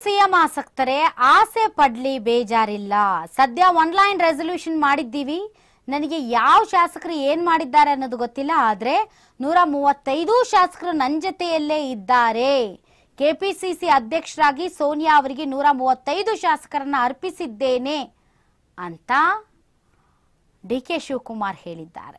CM ಆಸಕ್ತರೆ ಆಸೆ ಪಡ್ಲಿ ಬೇಜಾರಿಲ್ಲ ಸದ್ಯ one line resolution ಮಾಡಿದ್ದೀವಿ ನನಗೆ ಯಾವ ಶಾಸಕರು ಏನ್ ಮಾಡಿದ್ದಾರೆ ಅನ್ನೋದು ಗೊತ್ತಿಲ್ಲ ಆದ್ರೆ ನೂರ ಮೂವತ್ತೈದು ಶಾಸಕರು ನನ್ನ ಜೊತೆಯಲ್ಲೇ ಇದ್ದಾರೆ ಕೆಪಿಸಿಸಿ ಅಧ್ಯಕ್ಷರಾಗಿ ಸೋನಿಯಾ ಅವರಿಗೆ ನೂರ ಮೂವತ್ತೈದು ಶಾಸಕರನ್ನ ಅರ್ಪಿಸಿದ್ದೇನೆ ಅಂತ ಡಿ ಕೆ ಶಿವಕುಮಾರ್ ಹೇಳಿದ್ದಾರೆ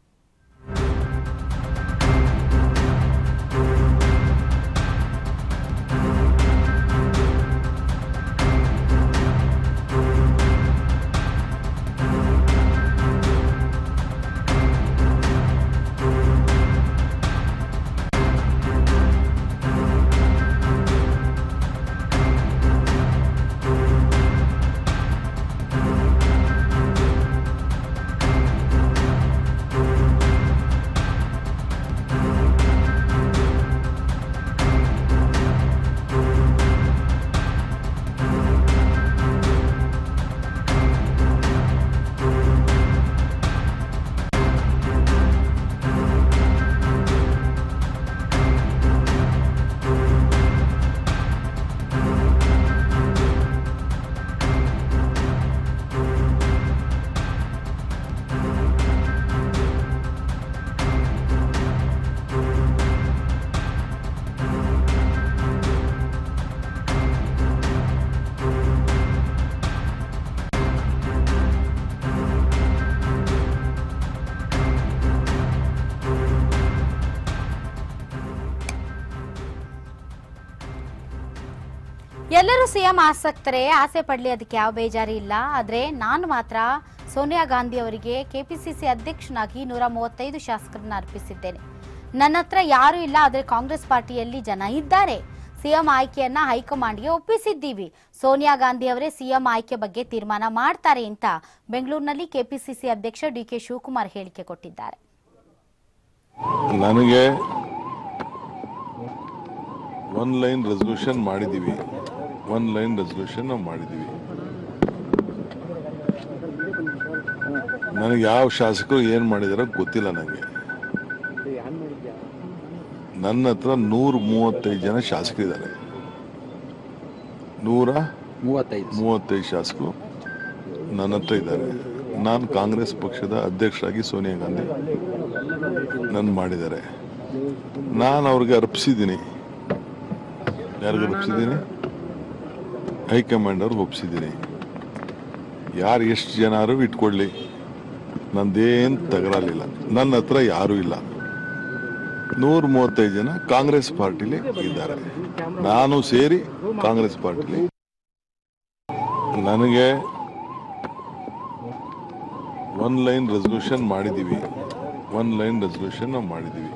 ಎಲ್ಲರೂ ಸಿಎಂ ಆಸಕ್ತರೆ ಆಸೆ ಪಡ್ಲಿ ಅದಕ್ಕೆ ಯಾವ ಬೇಜಾರಿ ಇಲ್ಲ ಆದ್ರೆ ನಾನು ಮಾತ್ರ ಸೋನಿಯಾ ಗಾಂಧಿ ಅವರಿಗೆ ಕೆಪಿಸಿಸಿ ಅಧ್ಯಕ್ಷನಾಗಿ ನೂರ ಮೂವತ್ತೈದು ಶಾಸಕರನ್ನ ಅರ್ಪಿಸಿದ್ದೇನೆ ನನ್ನ ಹತ್ರ ಯಾರು ಇಲ್ಲ ಆದ್ರೆ ಕಾಂಗ್ರೆಸ್ ಪಾರ್ಟಿಯಲ್ಲಿ ಜನ ಇದ್ದಾರೆ ಸಿಎಂ ಆಯ್ಕೆಯನ್ನ ಹೈಕಮಾಂಡ್ಗೆ ಒಪ್ಪಿಸಿದ್ದೀವಿ ಸೋನಿಯಾ ಗಾಂಧಿ ಅವರೇ ಸಿಎಂ ಆಯ್ಕೆ ಬಗ್ಗೆ ತೀರ್ಮಾನ ಮಾಡ್ತಾರೆ ಅಂತ ಬೆಂಗಳೂರಿನಲ್ಲಿ ಕೆಪಿಸಿಸಿ ಅಧ್ಯಕ್ಷ ಡಿ ಕೆ ಶಿವಕುಮಾರ್ ಹೇಳಿಕೆ ಕೊಟ್ಟಿದ್ದಾರೆ ನನಗೆ ಒನ್ ಲೈನ್ ರೆಸಲ್ಯೂಷನ್ ಮಾಡಿದ್ದೀವಿ ಒನ್ ಲೈನ್ ರೆಸಲ್ಯೂಷನ್ ನಾವು ಮಾಡಿದ್ದೀವಿ ನನಗೆ ಯಾವ ಶಾಸಕರು ಏನು ಮಾಡಿದಾರೋ ಗೊತ್ತಿಲ್ಲ ನನಗೆ ನನ್ನ ಹತ್ರ ನೂರ ಮೂವತ್ತೈದು ಜನ ಶಾಸಕರಿದ್ದಾರೆ ನೂರ ಮೂವತ್ತೈದು ಮೂವತ್ತೈದು ಶಾಸಕರು ನನ್ನ ಹತ್ರ ಇದ್ದಾರೆ ನಾನು ಕಾಂಗ್ರೆಸ್ ಪಕ್ಷದ ಅಧ್ಯಕ್ಷರಾಗಿ ಸೋನಿಯಾ ಗಾಂಧಿ ನನ್ನ ಮಾಡಿದ್ದಾರೆ ನಾನು ಅವ್ರಿಗೆ ಅರ್ಪಿಸಿದ್ದೀನಿ ಯಾರಿಗೆ ಒಪ್ಸಿದ್ದೀನಿ ಹೈಕಮಾಂಡ್ ಅವ್ರಿಗೆ ಒಪ್ಸಿದ್ದೀನಿ ಯಾರು ಎಷ್ಟು ಜನಾರು ಇಟ್ಕೊಳ್ಳಿ ನಂದೇನು ತಗರಲಿಲ್ಲ ನನ್ನ ಹತ್ರ ಯಾರೂ ಇಲ್ಲ ನೂರ ಮೂವತ್ತೈದು ಜನ ಕಾಂಗ್ರೆಸ್ ಪಾರ್ಟಿಲಿ ಇದ್ದಾರೆ ನಾನು ಸೇರಿ ಕಾಂಗ್ರೆಸ್ ಪಾರ್ಟಿಲಿ ನನಗೆ ಒನ್ ಲೈನ್ ರೆಸಲ್ಯೂಷನ್ ಮಾಡಿದ್ದೀವಿ ಒನ್ ಲೈನ್ ರೆಸಲ್ಯೂಷನ್ ನಾವು ಮಾಡಿದ್ದೀವಿ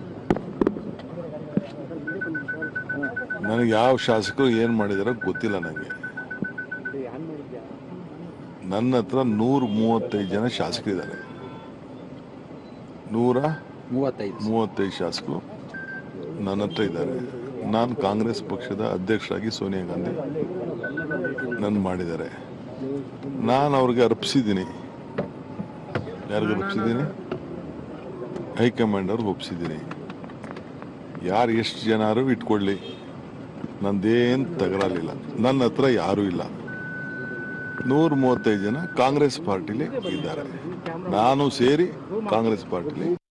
ನನಗೆ ಯಾವ ಶಾಸಕರು ಏನು ಮಾಡಿದಾರೋ ಗೊತ್ತಿಲ್ಲ ನನಗೆ ನನ್ನ ಹತ್ರ ನೂರ ಮೂವತ್ತೈದು ಜನ ಶಾಸಕರಿದ್ದಾರೆ ನೂರ ಮೂವತ್ತೈದು ಮೂವತ್ತೈದು ಶಾಸಕರು ನನ್ನ ಹತ್ರ ಇದ್ದಾರೆ ನಾನು ಕಾಂಗ್ರೆಸ್ ಪಕ್ಷದ ಅಧ್ಯಕ್ಷರಾಗಿ ಸೋನಿಯಾ ಗಾಂಧಿ ನನ್ನ ಮಾಡಿದ್ದಾರೆ ನಾನು ಅವ್ರಿಗೆ ಅರ್ಪಿಸಿದ್ದೀನಿ ಯಾರಿಗೆ ಒಪ್ಸಿದ್ದೀನಿ ಹೈಕಮಾಂಡ್ ಅವ್ರಿಗೆ ಒಪ್ಸಿದ್ದೀನಿ ಯಾರು ಎಷ್ಟು ಜನಾರು ಇಟ್ಕೊಳ್ಳಿ ನಂದೇನು ತಗರಲಿಲ್ಲ ನನ್ನ ಹತ್ರ ಯಾರೂ ಇಲ್ಲ ನೂರ ಮೂವತ್ತೈದು ಜನ ಕಾಂಗ್ರೆಸ್ ಪಾರ್ಟಿಲಿ ಇದ್ದಾರೆ ನಾನು ಸೇರಿ ಕಾಂಗ್ರೆಸ್ ಪಾರ್ಟಿಲಿ